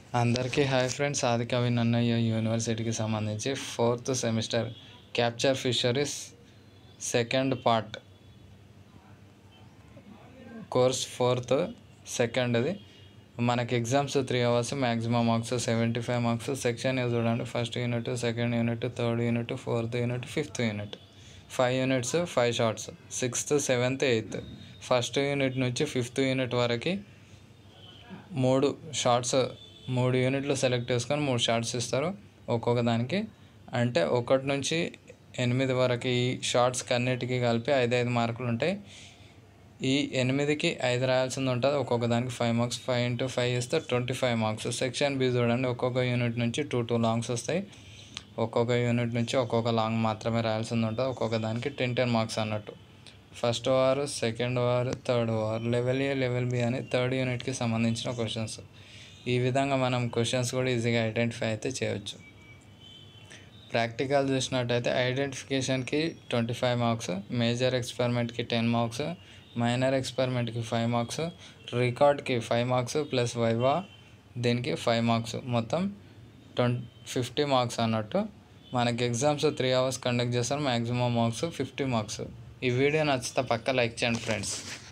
అందరికీ hi friends ఆది కవి నన్నయ్య యూనివర్సిటీకి సంబంధించి fourth semester capture fisheries second part course fourth సెకండ్ది మనకి exams three hours maximum marks seventy five marks section చూడండి first unit second unit third unit fourth unit fifth unit five units five shorts sixth seventh eighth first unit నుంచి fifth unit వరకు మూడు shorts మూడు యూనిట్లు select చేసుకొని మూడు shorts ఇస్తారు ఒక్కొక్క దానికి అంటే ఒకటి నుంచి ఎనిమిది వరకు ఈ షార్ట్స్కి అన్నిటికీ కలిపి ఐదు ఐదు మార్కులు ఉంటాయి ఈ ఎనిమిదికి ఐదు రాయాల్సింది ఉంటుంది ఒక్కొక్క దానికి five marks five into five ఇస్తే twenty five marks section B చూడండి ఒక్కొక్క యూనిట్ నుంచి టూ టూ లాంగ్స్ వస్తాయి ఒక్కొక్క యూనిట్ నుంచి ఒక్కొక్క లాంగ్ మాత్రమే రాయాల్సింది ఉంటుంది ఒక్కొక్క దానికి టెన్ టెన్ మార్క్స్ అన్నట్టు first over second over third over level A level B అని థర్డ్ యూనిట్కి సంబంధించిన క్వశ్చన్స్ ఈ విధంగా మనం క్వశ్చన్స్ కూడా ఈజీగా ఐడెంటిఫై అయితే చేయవచ్చు ప్రాక్టికల్ చూసినట్టయితే ఐడెంటిఫికేషన్కి ట్వంటీ ఫైవ్ మార్క్స్ మేజర్ ఎక్స్పెరిమెంట్కి టెన్ మార్క్స్ మైనర్ ఎక్స్పెరిమెంట్కి ఫైవ్ మార్క్స్ రికార్డ్కి ఫైవ్ మార్క్స్ ప్లస్ వైవా దీనికి ఫైవ్ మార్క్స్ మొత్తం ట్వంటీ ఫిఫ్టీ మార్క్స్ అన్నట్టు మనకి ఎగ్జామ్స్ త్రీ అవర్స్ కండక్ట్ చేస్తారు మ్యాక్సిమం మార్క్స్ ఫిఫ్టీ మార్క్స్ ఈ వీడియో నచ్చితే పక్క లైక్ చేయండి ఫ్రెండ్స్